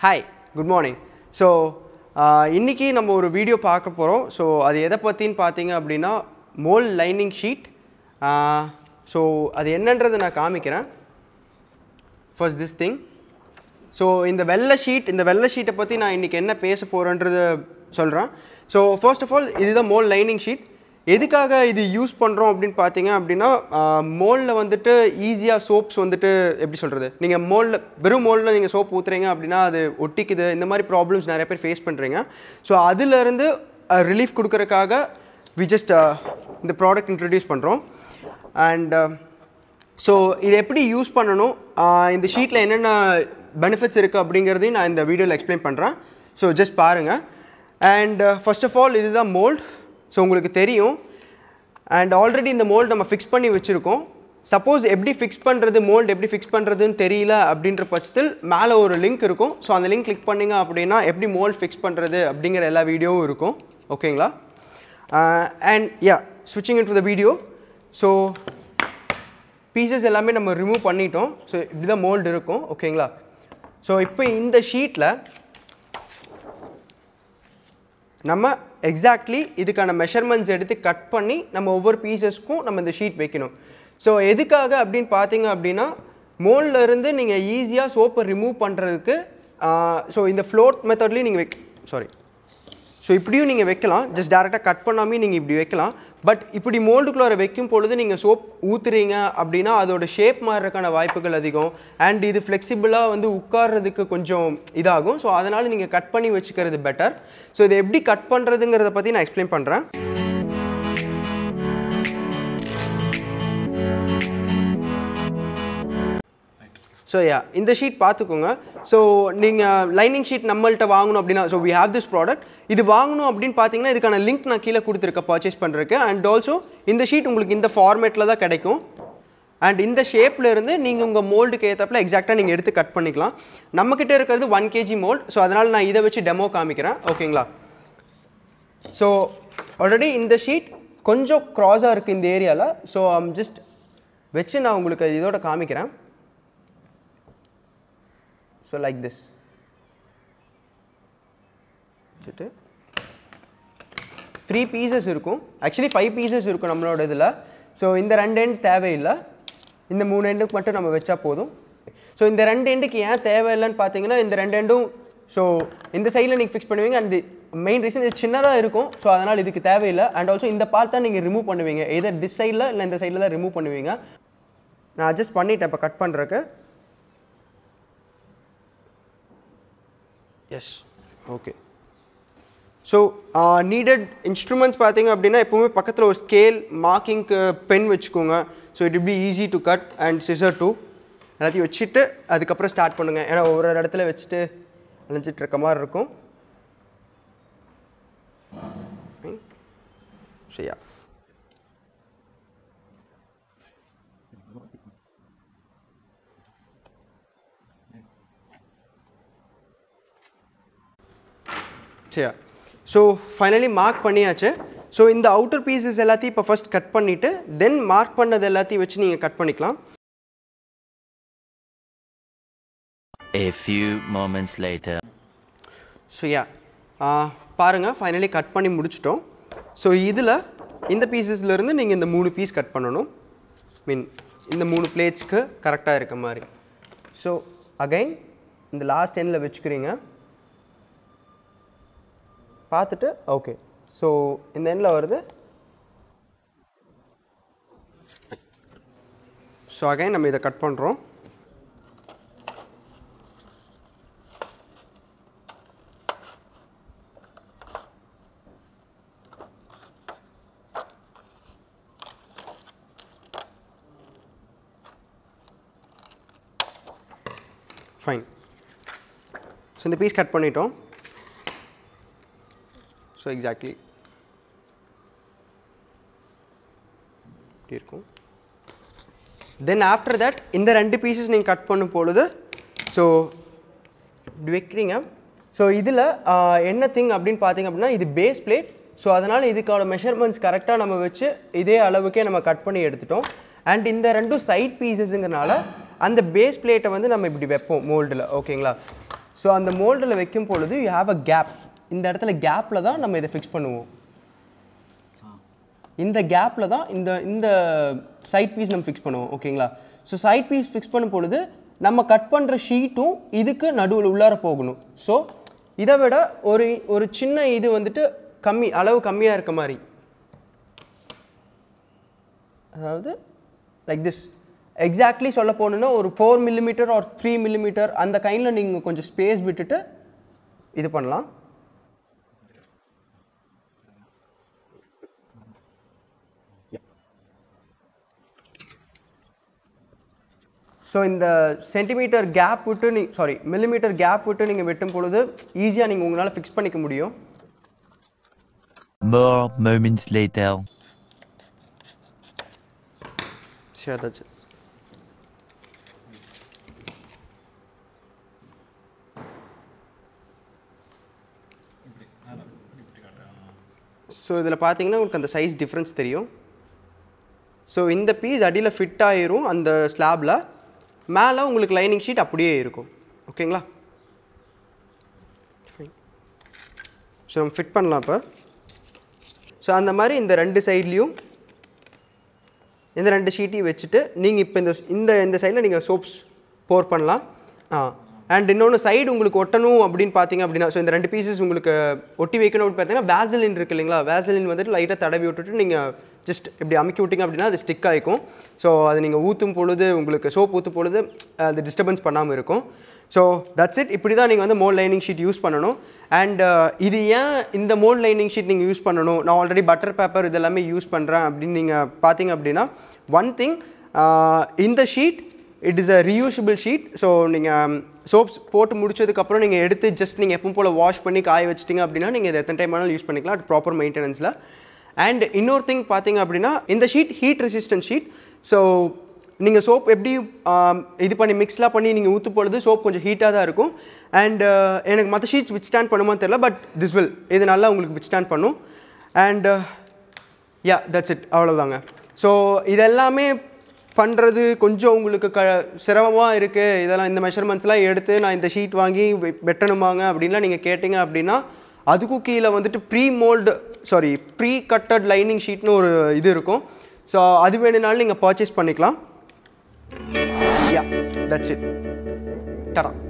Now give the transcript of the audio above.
Hi good morning so இன்றைக்கி நம்ம ஒரு வீடியோ பார்க்க போகிறோம் ஸோ அது எதை பற்றின்னு பார்த்தீங்க அப்படின்னா மோல் லைனிங் ஷீட் ஸோ அது என்னன்றதை நான் காமிக்கிறேன் ஃபர்ஸ்ட் திஸ் திங் ஸோ இந்த வெள்ளை ஷீட் இந்த வெள்ளை ஷீட்டை பற்றி நான் இன்றைக்கி என்ன பேச போகிறேன்றத சொல்கிறேன் ஸோ ஃபர்ஸ்ட் ஆஃப் ஆல் இதுதான் மோல் லைனிங் ஷீட் எதுக்காக இது யூஸ் பண்ணுறோம் அப்படின்னு பார்த்தீங்க அப்படின்னா மோலில் வந்துட்டு ஈஸியாக சோப்ஸ் வந்துட்டு எப்படி சொல்கிறது நீங்கள் மோலில் வெறும் மோலில் நீங்கள் சோப் ஊற்றுறீங்க அப்படின்னா அது ஒட்டிக்குது இந்த மாதிரி ப்ராப்ளம்ஸ் நிறைய பேர் ஃபேஸ் பண்ணுறீங்க ஸோ அதுலேருந்து ரிலீஃப் கொடுக்கறதுக்காக வி ஜஸ்ட் இந்த ப்ராடக்ட் இன்ட்ரடியூஸ் பண்ணுறோம் அண்ட் ஸோ இது எப்படி யூஸ் பண்ணணும் ஆஹ் இந்த ஷீட்டில் என்னென்ன பெனிஃபிட்ஸ் இருக்குது அப்படிங்கிறதையும் நான் இந்த வீடியோவில் எக்ஸ்பிளைன் பண்ணுறேன் ஸோ ஜஸ்ட் பாருங்கள் அண்ட் ஃபர்ஸ்ட் ஆஃப் ஆல் இதுதான் மோல்ட் ஸோ உங்களுக்கு தெரியும் அண்ட் ஆல்ரெடி இந்த மோல்ட் நம்ம ஃபிக்ஸ் பண்ணி வச்சுருக்கோம் சப்போஸ் எப்படி ஃபிக்ஸ் பண்ணுறது மோல்ட் எப்படி ஃபிக்ஸ் பண்ணுறதுன்னு தெரியல அப்படின்ற பட்சத்தில் மேலே ஒரு லிங்க் இருக்கும் ஸோ அந்த லிங்க் கிளிக் பண்ணிங்க அப்படின்னா எப்படி மோல்ட் ஃபிக்ஸ் பண்ணுறது அப்படிங்கிற எல்லா வீடியோவும் இருக்கும் ஓகேங்களா அண்ட் யா ஸ்விட்சிங் into the video so pieces எல்லாமே நம்ம ரிமூவ் பண்ணிட்டோம் ஸோ இப்படி தான் மோல்டு இருக்கும் ஓகேங்களா ஸோ இப்போ இந்த ஷீட்டில் நம்ம எக்ஸாக்ட்லி இதுக்கான மெஷர்மெண்ட்ஸ் எடுத்து கட் பண்ணி நம்ம ஒவ்வொரு பீசஸ்க்கும் நம்ம இந்த ஷீட் வைக்கணும் ஸோ எதுக்காக அப்படின்னு பார்த்தீங்க அப்படின்னா mold ல இருந்து நீங்கள் ஈஸியாக சோப்பை ரிமூவ் பண்ணுறதுக்கு ஸோ இந்த ஃப்ளோட் மெத்தட்லேயும் நீங்கள் வைக் சாரி ஸோ இப்படியும் நீங்கள் வைக்கலாம் ஜஸ்ட் டேரெக்டாக கட் பண்ணாமே நீங்கள் இப்படி வைக்கலாம் பட் இப்படி மோல்டுக்குள்ளார வைக்கும் பொழுது நீங்கள் சோப் ஊற்றுறீங்க அப்படின்னா அதோட ஷேப் மாறுறதுக்கான வாய்ப்புகள் அதிகம் அண்ட் இது ஃப்ளெக்சிபிளாக வந்து உட்கார்றதுக்கு கொஞ்சம் இதாகும் ஸோ அதனால் நீங்கள் கட் பண்ணி வச்சுக்கிறது பெட்டர் ஸோ இதை எப்படி கட் பண்ணுறதுங்கிறத பற்றி நான் எக்ஸ்பிளைன் பண்ணுறேன் ஸோ யா இந்த ஷீட் பார்த்துக்கோங்க ஸோ நீங்கள் லைனிங் ஷீட் நம்மள்ட்ட வாங்கணும் அப்படின்னா so we have this product இது வாங்கணும் அப்படின்னு பார்த்தீங்கன்னா இதுக்கான லிங்க் நான் கீழே கொடுத்துருக்கேன் பர்ச்சேஸ் பண்ணுறதுக்கு அண்ட் ஆல்சோ இந்த ஷீட் உங்களுக்கு இந்த ஃபார்மேட்டில் தான் கிடைக்கும் அண்ட் இந்த ஷேப்பில் இருந்து நீங்கள் உங்கள் மோல்டுக்கு ஏற்றப்பில் எக்ஸாக்டாக நீங்கள் எடுத்து கட் பண்ணிக்கலாம் நம்மக்கிட்ட இருக்கிறது ஒன் கேஜி மோல்ட் ஸோ அதனால் நான் இதை வச்சு டெமோ காமிக்கிறேன் ஓகேங்களா ஸோ ஆல்ரெடி இந்த ஷீட் கொஞ்சம் க்ராஸாக இருக்குது இந்த ஏரியாவில் ஸோ ஜஸ்ட் வச்சு நான் உங்களுக்கு இதோட காமிக்கிறேன் ஸோ லைக் திஸ் வச்சுட்டு த்ரீ பீசஸ் இருக்கும் ஆக்சுவலி ஃபைவ் பீசஸ் இருக்கும் நம்மளோட இதில் ஸோ இந்த ரெண்டு எண்ட் தேவையில்லை இந்த மூணு எண்டுக்கு மட்டும் நம்ம வச்சா போதும் ஸோ இந்த ரெண்டு எண்டுக்கு ஏன் தேவையில்லைன்னு பார்த்தீங்கன்னா இந்த ரெண்டு எண்டும் ஸோ இந்த சைடில் நீங்கள் ஃபிக்ஸ் பண்ணுவீங்க அண்ட் மெயின் ரீசன் இது சின்னதாக இருக்கும் ஸோ அதனால் இதுக்கு தேவையில்லை அண்ட் ஆல்சோ இந்த பார்ட் தான் நீங்கள் ரிமூவ் பண்ணுவீங்க எதர் திஸ் சைடில் இல்லை இந்த சைடில் தான் ரிமூவ் பண்ணுவீங்க நான் அட்ஜஸ்ட் பண்ணிட்டேன் இப்போ கட் பண்ணுறதுக்கு yes okay so needed instruments பார்த்தீங்க அப்படின்னா எப்போவுமே பக்கத்தில் ஒரு ஸ்கேல் மார்க்கிங்க்கு பென் வச்சுக்கோங்க so it be easy to cut and scissor too எல்லாத்தையும் வச்சுட்டு அதுக்கப்புறம் ஸ்டார்ட் பண்ணுங்கள் ஏன்னா ஒவ்வொரு இடத்துல வச்சுட்டு அலைஞ்சிட்டு இருக்க மாதிரி இருக்கும் சரியா சரியா ஸோ ஃபைனலி மார்க் பண்ணியாச்சு ஸோ இந்த அவுட்டர் பீசஸ் எல்லாத்தையும் இப்போ ஃபஸ்ட் கட் பண்ணிவிட்டு தென் மார்க் பண்ணது எல்லாத்தையும் வச்சு நீங்கள் கட் பண்ணிக்கலாம் A few moments later. So ya பாருங்கள் ஃபைனலி கட் பண்ணி முடிச்சிட்டோம் ஸோ இதில் இந்த பீசஸ்லேருந்து நீங்கள் இந்த மூணு பீஸ் கட் பண்ணணும் மீன் இந்த மூணு பிளேட்ஸ்க்கு கரெக்டாக இருக்க மாதிரி ஸோ அகைன் இந்த லாஸ்ட் எண்டில் வச்சுக்கிறீங்க பார்த்துட்டு ஓகே ஸோ இந்த எண்டில் வருது ஸோ அகைன் நம்ம இதை கட் பண்ணுறோம் ஃபைன் ஸோ இந்த பீஸ் கட் பண்ணிட்டோம் ஸோ எக்ஸாக்ட்லி இப்படி இருக்கும் தென் ஆஃப்டர் தட் இந்த ரெண்டு பீசஸ் நீங்கள் கட் பண்ணும் பொழுது ஸோ இப்படி வைக்கிறீங்க ஸோ இதில் என்ன திங் அப்படின்னு பார்த்தீங்க அப்படின்னா இது பேஸ் பிளேட் ஸோ அதனால் இதுக்கான மெஷர்மெண்ட்ஸ் கரெக்டாக நம்ம வச்சு இதே அளவுக்கே நம்ம கட் பண்ணி எடுத்துட்டோம் அண்ட் இந்த ரெண்டும் சைட் பீசஸுங்கிறனால அந்த பேஸ் பிளேட்டை வந்து நம்ம இப்படி வைப்போம் மோல்டில் ஓகேங்களா ஸோ அந்த மோல்டில் வைக்கும் பொழுது யூ ஹாவ் அ கேப் இந்த இடத்துல கேப்பில் தான் நம்ம இதை ஃபிக்ஸ் பண்ணுவோம் இந்த கேப்பில் தான் இந்த இந்த சைட் பீஸ் நம்ம ஃபிக்ஸ் பண்ணுவோம் ஓகேங்களா ஸோ சைட் பீஸ் ஃபிக்ஸ் பண்ணும் பொழுது நம்ம கட் பண்ணுற ஷீட்டும் இதுக்கு நடுவில் உள்ளார போகணும் ஸோ இதை விட ஒரு ஒரு சின்ன இது வந்துட்டு கம்மி அளவு கம்மியாக இருக்க மாதிரி அதாவது லைக் திஸ் எக்ஸாக்ட்லி சொல்ல போகணுன்னா ஒரு four millimetre or three millimetre அந்த கைண்டில் நீங்கள் கொஞ்சம் ஸ்பேஸ் விட்டுட்டு இது பண்ணலாம் ஸோ இந்த சென்டிமீட்டர் கேப் விட்டு நீ சாரி மில்லிமீட்டர் கேப் விட்டு நீங்கள் வெட்டும் பொழுது ஈஸியாக நீங்கள் உங்களால் ஃபிக்ஸ் பண்ணிக்க முடியும் More moments later. Sure, that's it. So இதில் பார்த்தீங்கன்னா உங்களுக்கு அந்த சைஸ் டிஃப்ரென்ஸ் தெரியும் ஸோ இந்த பீஸ் அடியில் ஃபிட் ஆயிரும் அந்த ஸ்லாபில் மேலே உங்களுக்கு லைனிங் ஷீட் அப்படியே இருக்கும் ஓகேங்களா ஸோ நம்ம ஃபிட் பண்ணலாம் இப்போ ஸோ அந்த மாதிரி இந்த ரெண்டு சைட்லேயும் இந்த ரெண்டு ஷீட்டையும் வச்சுட்டு நீங்கள் இப்போ இந்த இந்த இந்த சைடில் நீங்கள் சோப்ஸ் போர் பண்ணலாம் ஆ அண்ட் இன்னொன்று சைடு உங்களுக்கு ஒட்டணும் அப்படின்னு பார்த்தீங்க அப்படின்னா ஸோ இந்த ரெண்டு பீசஸ் உங்களுக்கு ஒட்டி வைக்கணும் அப்படின்னு பார்த்தீங்கன்னா வேசலின் இருக்கு இல்லைங்களா வேசலின் வந்துட்டு லைட்டாக தடவி விட்டுட்டு நீங்கள் ஜஸ்ட் இப்படி அமுக்கி விட்டிங்க அப்படின்னா அது ஸ்டிக் ஆகிக்கும் ஸோ அது நீங்கள் ஊற்றும் பொழுது உங்களுக்கு சோப் ஊற்றும் பொழுது அது டிஸ்டர்பன்ஸ் பண்ணாமல் இருக்கும் ஸோ தட்ஸ் இட் இப்படி தான் நீங்கள் வந்து மோல் லைனிங் ஷீட் யூஸ் பண்ணணும் அண்ட் இது ஏன் இந்த மோல் லைனிங் ஷீட் நீங்கள் யூஸ் பண்ணணும் நான் ஆல்ரெடி பட்டர் பேப்பர் இதெல்லாமே யூஸ் பண்ணுறேன் அப்படின்னு நீங்கள் பார்த்தீங்க அப்படின்னா ஒன் திங் இந்த sheet it is a reusable sheet so நீங்கள் சோப்ஸ் போட்டு முடிச்சதுக்கப்புறம் நீங்கள் எடுத்து ஜஸ்ட் நீங்கள் எப்பவும் போல் வாஷ் பண்ணி காய வச்சிட்டிங்க அப்படின்னா நீங்கள் இதை எத்தனை டைம் வேணாலும் யூஸ் பண்ணிக்கலாம் அது ப்ராப்பர் மெயின்டெனன்ஸில் அண்ட் இன்னொரு திங் பார்த்தீங்க அப்படின்னா இந்த sheet heat resistant sheet so நீங்கள் சோப் எப்படி ஆம், இது பண்ணி மிக்ஸ்லாம் பண்ணி நீங்கள் ஊற்று பொழுது சோப் கொஞ்சம் ஹீட்டாக தான் இருக்கும் அண்ட் எனக்கு மற்ற ஷீட்ஸ் வித் ஸ்டாண்ட் பண்ணுமா தெரியல பட் திஸ் வில் இது நல்லா உங்களுக்கு வித் ஸ்டாண்ட் பண்ணும் அண்ட் யா தட்ஸ் இட் அவ்வளோதாங்க ஸோ இதெல்லாமே பண்ணுறது கொஞ்சம் உங்களுக்கு க சிரமமாக இருக்குது இதெல்லாம் இந்த மெஷர்மெண்ட்ஸ்லாம் எடுத்து நான் இந்த ஷீட் வாங்கி வெ- வெட்டணுமாங்க அப்படின்லாம் நீங்கள் கேட்டிங்க அப்படின்னா அதுக்கும் கீழே வந்துட்டு pre mould sorry pre cutted lining ஷீட்னு ஒரு இது இருக்கும் ஸோ அது வேணுனாலும் நீங்கள் பர்ச்சேஸ் பண்ணிக்கலாம் யா தட்ஸ் இட் டடா